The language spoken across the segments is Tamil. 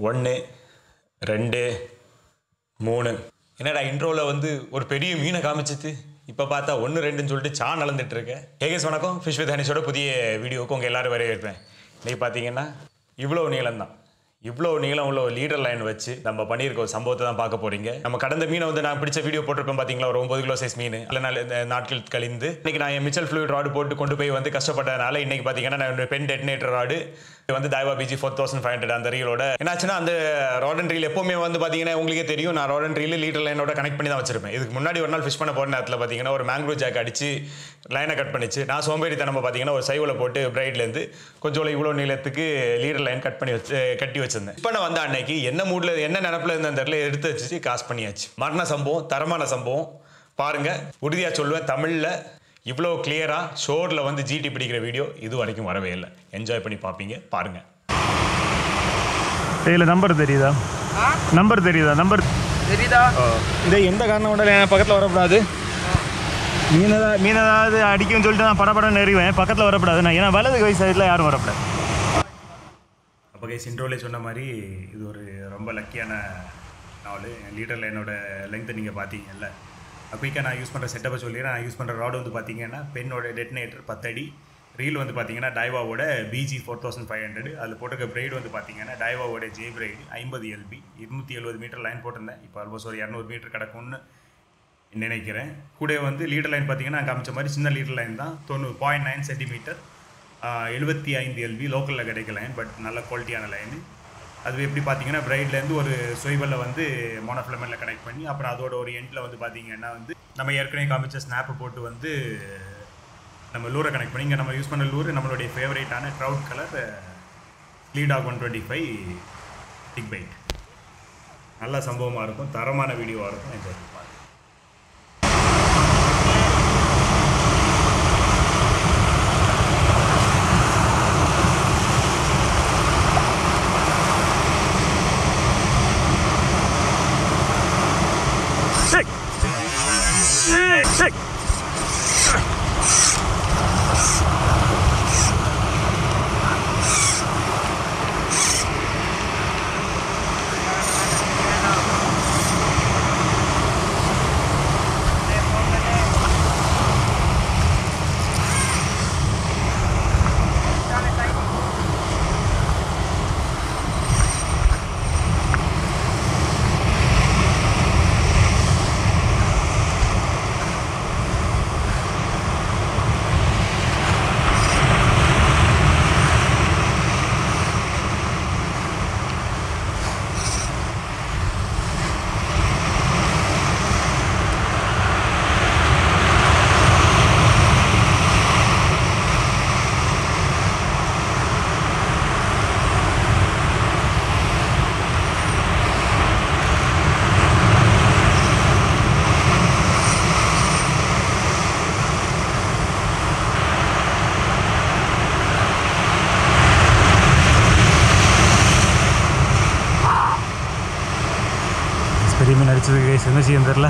ஒன்று ரெண்டு மூணு என்னடா இன்ட்ரோவில் வந்து ஒரு பெரிய மீனை காமிச்சிட்டு இப்போ பார்த்தா ஒன்று ரெண்டுன்னு சொல்லிட்டு சா நலந்துட்டு இருக்கேன் ஏகேஸ் வணக்கம் ஃபிஷ் வித் ஹனிஷோட புதிய வீடியோவுக்கு உங்கள் எல்லாரும் வரவேற்பேன் இன்னைக்கு பார்த்தீங்கன்னா இவ்வளோ நீளம் தான் இவ்வளோ நீளம் உள்ள ஒரு லீடர் லைன் வச்சு நம்ம பண்ணியிருக்க ஒரு சம்பவத்தை தான் பார்க்க போறீங்க நம்ம கடந்த மீனை வந்து நான் பிடிச்ச வீடியோ போட்டிருப்பேன் பார்த்தீங்களா ஒரு ஒன்பது கிலோ சைஸ் மீன் அல்ல நாள் இந்த நாட்கள் கழிந்து இன்னைக்கு நான் என் மிச்சல் ஃப்ளூயிட் ராடு போட்டு கொண்டு போய் வந்து கஷ்டப்பட்டதுனால இன்னைக்கு பார்த்தீங்கன்னா நான் என்னோட பென் டெட்டினேட்டர் ராடு வந்து Daiwa BG four thousand five hundred அந்த ரீலோட என்னாச்சுன்னா அந்த ராட் அண்ட் ரீல் எப்பவுமே வந்து பார்த்தீங்கன்னா உங்களுக்கே தெரியும் நான் ராட் அண்ட் ரீல் லீடர் லைனோட கனெக்ட் பண்ணி தான் வச்சிருப்பேன் இதுக்கு முன்னாடி ஒரு நாள் ஃபிஷ் பண்ண போகிற நேரத்தில் பார்த்தீங்கன்னா ஒரு மேங்க்ரூவ் ஜாக் அடிச்சு லைனை கட் பண்ணிச்சு நான் சோம்பேறித்தனமா பார்த்தீங்கன்னா ஒரு சைவில் போட்டு பிரைட்லேருந்து கொஞ்சம் இவ்வளோ நீளத்துக்கு லீடர் லைன் கட் பண்ணி வச்சு கட்டி வச்சிருந்தேன் இப்போ நான் வந்த அன்னைக்கு என்ன மூடில் என்ன நினப்பில் இருந்த தெரியல எடுத்து வச்சு காசு பண்ணியாச்சு மரண சம்பவம் தரமான சம்பவம் பாருங்க உறுதியாக சொல்லுவேன் தமிழில் இவ்வளோ கிளியராக ஷோரில் வந்து ஜிடி பிடிக்கிற வீடியோ இது வரைக்கும் வரவே இல்லை என்ஜாய் பண்ணி பார்ப்பீங்க பாருங்கள் இதில் நம்பர் தெரியுதா நம்பர் தெரியுதா நம்பர் தெரியுதா இதை எந்த காரணம் கொண்டாலும் என் பக்கத்தில் வரக்கூடாது மீன் ஏதாவது மீன் ஏதாவது அடிக்கும்னு சொல்லிட்டு நான் படப்படம் நெறிவேன் பக்கத்தில் வரக்கூடாது நான் ஏன்னா வலது கை சைடில் யாரும் வரக்கூடாது அப்போ கைஸ் இன்ட்ரோலே சொன்ன மாதிரி இது ஒரு ரொம்ப லக்கியான நாவல் லீடர் லைனோட லென்த்தை நீங்கள் பார்த்தீங்கல்ல குயிக்காக நான் யூஸ் பண்ணுற செட்டப்பை சொல்லிடுறேன் நான் யூஸ் பண்ணுற ராடு வந்து பார்த்தீங்கன்னா பெண்ணோட டெட்டினேட்டர் பத்தடி ரீல் வந்து பார்த்தீங்கன்னா டைவாவோட BG four thousand five hundred அதில் போட்டிருக்க பிரைடு வந்து பார்த்தீங்கன்னா டைவாவோட ஜே பிரைடு ஐம்பது எல்பி இருநூற்றி எழுபது மீட்டர் லைன் போட்டிருந்தேன் இப்போ ஆல்மோஸ்ட் ஒரு இரநூறு மீட்டர் கிடக்கும்னு நினைக்கிறேன் கூட வந்து லீடர் லைன் பார்த்தீங்கன்னா நான் காமிச்ச மாதிரி சின்ன லீடர் லைன் தான் தொண்ணூறு பாயிண்ட் நைன் சென்டிமீட்டர் எழுபத்தி ஐந்து எல்பி லோக்கலில் கிடைக்க லைன் பட் நல்ல குவாலிட்டியான லைனு அது எப்படி பார்த்தீங்கன்னா பிரைட்லேருந்து ஒரு சொய்வலில் வந்து மோனோஃபிலமெண்ட்டில் கனெக்ட் பண்ணி அப்புறம் அதோட ஒரு எண்டில் வந்து பார்த்தீங்கன்னா வந்து நம்ம ஏற்கனவே காமிச்ச ஸ்னாப்பை போட்டு வந்து நம்ம லூரை கனெக்ட் பண்ணி இங்கே நம்ம யூஸ் பண்ண லூர் நம்மளுடைய ஃபேவரேட்டான ட்ரவுட் கலர் லீடாக் ஒன் டுவெண்ட்டி ஃபைவ் டிக் பைட் நல்ல சம்பவமாக இருக்கும் தரமான வீடியோவாக இருக்கும் என்ஜாய் பண்ணி பாருங்க. Sick! Sick! பெரிய மீன் அடிச்சது கைஸ் என்ன செய்யும் தெரில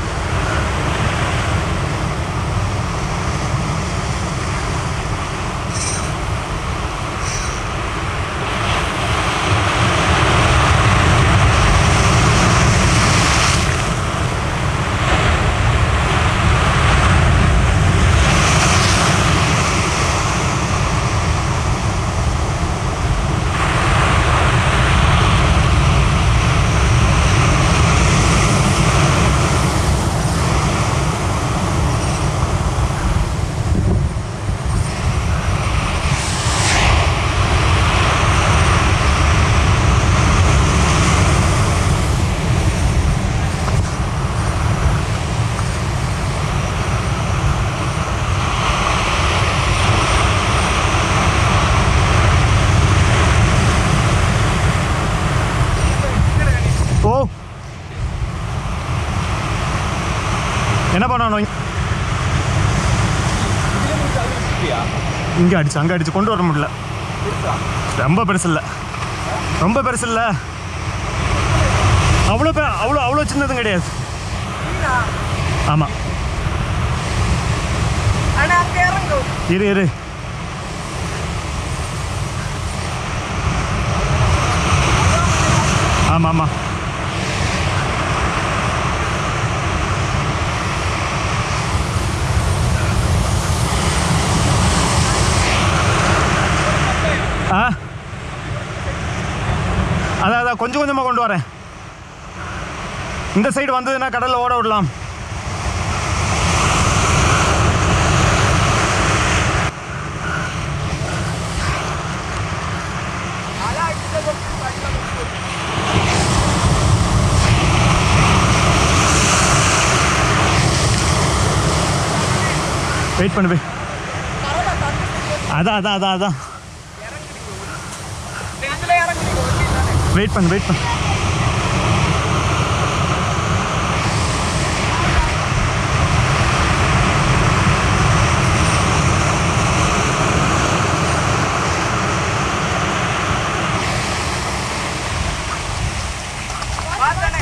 ஓ என்ன பண்ணணும் இங்கே அடிச்சு அங்கே அடிச்சு கொண்டு வர முடியல ரொம்ப பெருசு இல்லை ரொம்ப பெருசு இல்லை அவ்வளோ பெ அவ்வளோ அவ்வளோ சின்னதும் கிடையாது ஆமாம் ஆனா அங்க இறங்கும் இரு இரு ஆமாம் ஆமாம் ஆ அதான் அதான் கொஞ்சம் கொஞ்சமாக கொண்டு வரேன் இந்த சைடு வந்ததுன்னா கடலில் ஓட விடலாம் வெயிட் பண்ணு போய் அதான் அதான் அதான் அதான் இதுல இறங்குறீங்க வண்டி தானே வெயிட் பண்ணு வெயிட் பண்ணு பார்த்தானே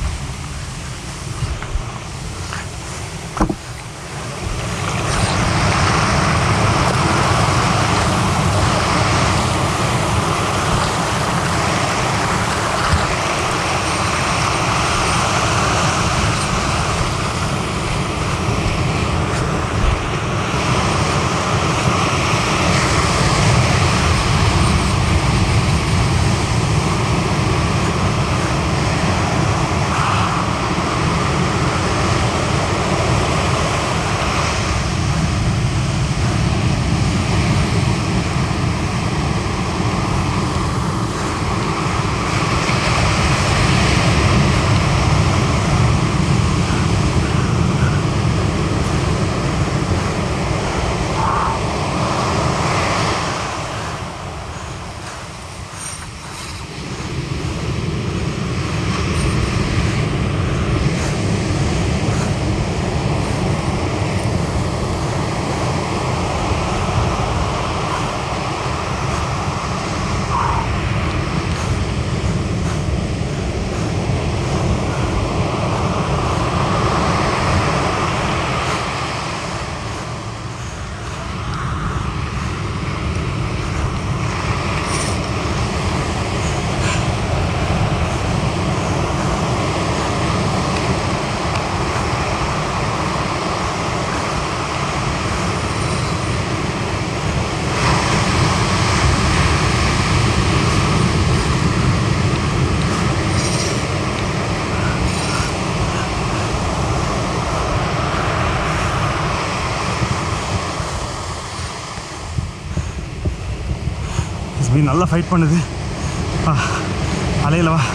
எஸ்பி நல்லா ஃபைட் பண்ணுது வா அலையில வா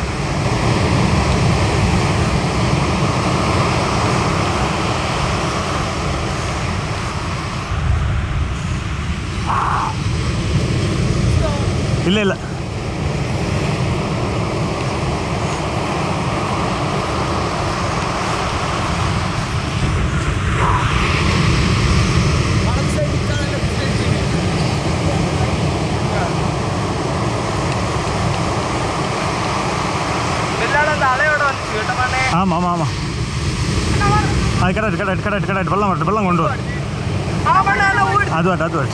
இல்லை இல்லை வலது சைடு நிக்காத லெஃப்ட் சைடு வெள்ளாட அந்த அலையோட வந்துச்சு கேட்டமானே ஆமாம் ஆமாம் ஆமாம் அது கரெக்ட் கரெக்ட் கரெக்ட் கரெக்ட் வெள்ளம் வரட்டும் வெள்ளம் கொண்டு வர ஆமாண்ணா எல்லாம் ஓடி அது வாட்டு அது வாட்டு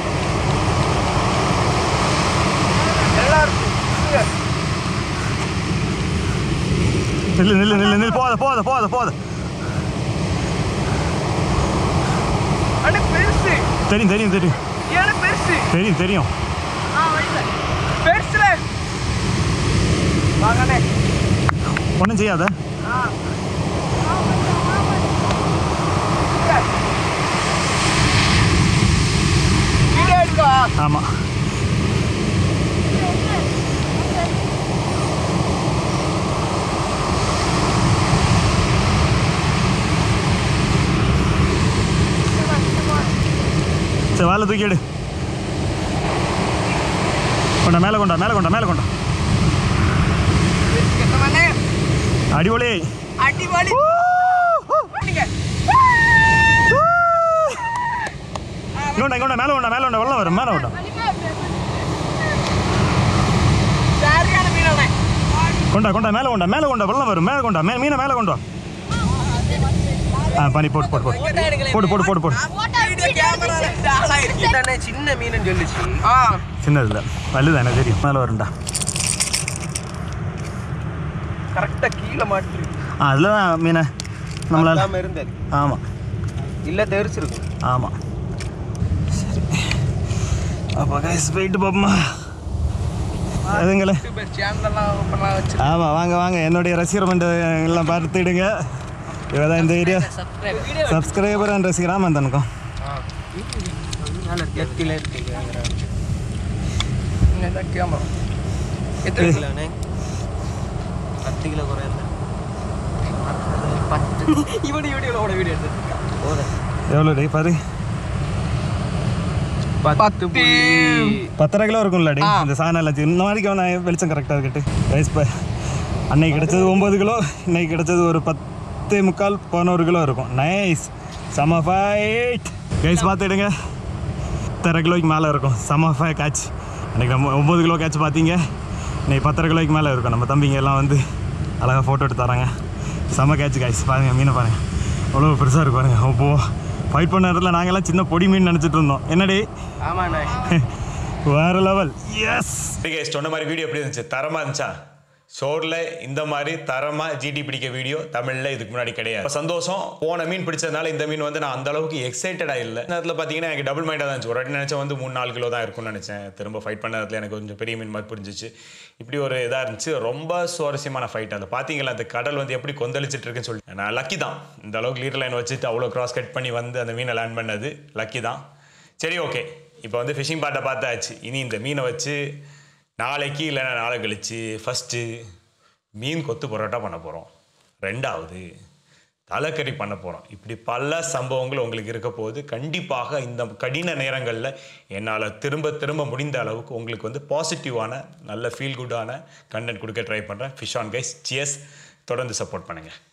எல்லாம் இருக்கு நில்லு நில்லு நில்லு நில்லு போத போத போத போத அண்ணே பெருசு தெரியும் தெரியும் தெரியும் ஏன்னா பெருசு தெரியும் தெரியும் ஆ வைல பெருசுல வாங்கண்ணே ஒன்றும் செய்யாத ஆ வீடியோ எடுக்கவா ஆமாம் சரி வேலை தூக்கி எடு கொண்டா மேலே கொண்டா மேலே கொண்டா மேலே கொண்டா கேட்டமானே அடிபொலி அடிவாளி நீங்க இங்கோண்டா இங்கோண்டா மேலே கொண்டா மேலே கொண்டா வெள்ளம் வரும் மேலே கொண்டா சரியான மீனண்ணே கொண்டா கொண்டா மேலே கொண்டா மேலே கொண்டா வெள்ளம் வரும் மேலே கொண்டா மே மீனை மேலே கொண்டா ஆ பண்ணி போட்டு போட்டு போட்டு போட்டு போட்டு போட்டு போட்டு வீடியோ கேமரால ஆளா இருக்கு சின்ன மீன் சொல்லுச்சு ஆ சின்னதில்ல வலுதான் எனக்கு தெரியும் மேலே வரும்டா கரெக்டா கீழே மாட்டி ஆ அதில் தான் மீனை நம்மளால் இல்லாம இருந்தது ஆமாம் இல்ல தெரிச்சிருக்கும் ஆமாம் சரி அப்போ கைஸ் போயிட்டு பார்ப்போமா அதுங்களே சேனல்லாம் ஓப்பன்லாம் வச்சு ஆமாம் வாங்க வாங்க என்னுடைய ரசிகர் மன்ற எல்லாம் பார்த்துடுங்க இவ தான் இந்த ஏரியா சப்ஸ்கிரைபர் அண்ட் ரசிகராம தனக்கும் நல்ல எத்தில இருக்கு இங்கே கேமரா எத்தனை கிலோண்ணே பத்து கிலோ குறையல பத்து இவன் வீடியோட வீடியோ எடுத்து எவ்வளோ டே பாரு பத்து பத்தரை கிலோ இருக்கும்ல டே இந்த சாணம் எல்லாம் இந்த மாதிரிக்கு நான் வெளிச்சம் கரெக்டாக இருக்கட்டு ரைஸ் இப்போ அன்னைக்கு கிடைச்சது ஒம்பது கிலோ இன்னைக்கு கிடைச்சது ஒரு பத்து முக்கால் பதினோரு கிலோ இருக்கும் நைஸ் சம ஃபைட் கைஸ் பார்த்துடுங்க பத்தரை கிலோக்கு மேலே இருக்கும் சம ஃபை கேட்ச் அன்றைக்கி நம்ம ஒம்பது கிலோ கேட்ச் பார்த்தீங்க இன்னைக்கு பத்தரை கிலோக்கு மேலே இருக்கும் நம்ம தம்பிங்க எல்லாம் வந்து அழகாக ஃபோட்டோ எடுத்து தராங்க செம கேட்ச் கைஸ் பாருங்கள் மீனை பாருங்கள் அவ்வளோ பெருசாக இருக்கு பாருங்க அப்போ ஃபைட் பண்ண இடத்துல நாங்கெல்லாம் சின்ன பொடி மீன் நினச்சிட்டு இருந்தோம் என்னடி ஆமாண்ணே வேற லெவல் எஸ் கைஸ் சொன்ன மாதிரி வீடியோ எப்படி இருந்துச்சு தரமா இருந்துச்சா ஷோரில் இந்த மாதிரி தரமா ஜிடி பிடிக்க வீடியோ தமிழில் இதுக்கு முன்னாடி கிடையாது அப்ப சந்தோஷம் போன மீன் பிடிச்சதுனால இந்த மீன் வந்து நான் அந்த அளவுக்கு எக்ஸைட்டடாக இல்லை நேரத்தில் பார்த்தீங்கன்னா எனக்கு டபுள் மைண்டாக தான் இருந்துச்சு ஒரு வாட்டி நினச்சேன் வந்து மூணு நாலு கிலோ தான் இருக்கும்னு நினச்சேன் திரும்ப ஃபைட் பண்ண நேரத்தில் எனக்கு கொஞ்சம் பெரிய மீன் மாதிரி புரிஞ்சிச்சு இப்படி ஒரு இதாக இருந்துச்சு ரொம்ப சுவாரஸ்யமான ஃபைட் அது பார்த்தீங்களா அந்த கடல் வந்து எப்படி கொந்தளிச்சிட்டு இருக்குன்னு சொல்லி நான் லக்கி தான் இந்த அளவுக்கு லீடர் லைன் வச்சுட்டு அவ்வளோ கிராஸ் கட் பண்ணி வந்து அந்த மீனை லேண்ட் பண்ணது லக்கி தான் சரி ஓகே இப்போ வந்து ஃபிஷிங் பாட்டை பார்த்தாச்சு இனி இந்த மீனை வச்சு நாளைக்கு இல்லைன்னா நாளை கழிச்சு ஃபஸ்ட்டு மீன் கொத்து பரோட்டா பண்ண போகிறோம் ரெண்டாவது தலைக்கறி பண்ண போகிறோம் இப்படி பல சம்பவங்கள் உங்களுக்கு இருக்க போது கண்டிப்பாக இந்த கடின நேரங்களில் என்னால் திரும்ப திரும்ப முடிந்த அளவுக்கு உங்களுக்கு வந்து பாசிட்டிவான நல்ல ஃபீல் குட்டான கண்டென்ட் கொடுக்க ட்ரை பண்ணுறேன் ஃபிஷ் ஆன் கைஸ் சியர்ஸ் தொடர்ந்து சப்போர்ட் பண்ணுங்கள்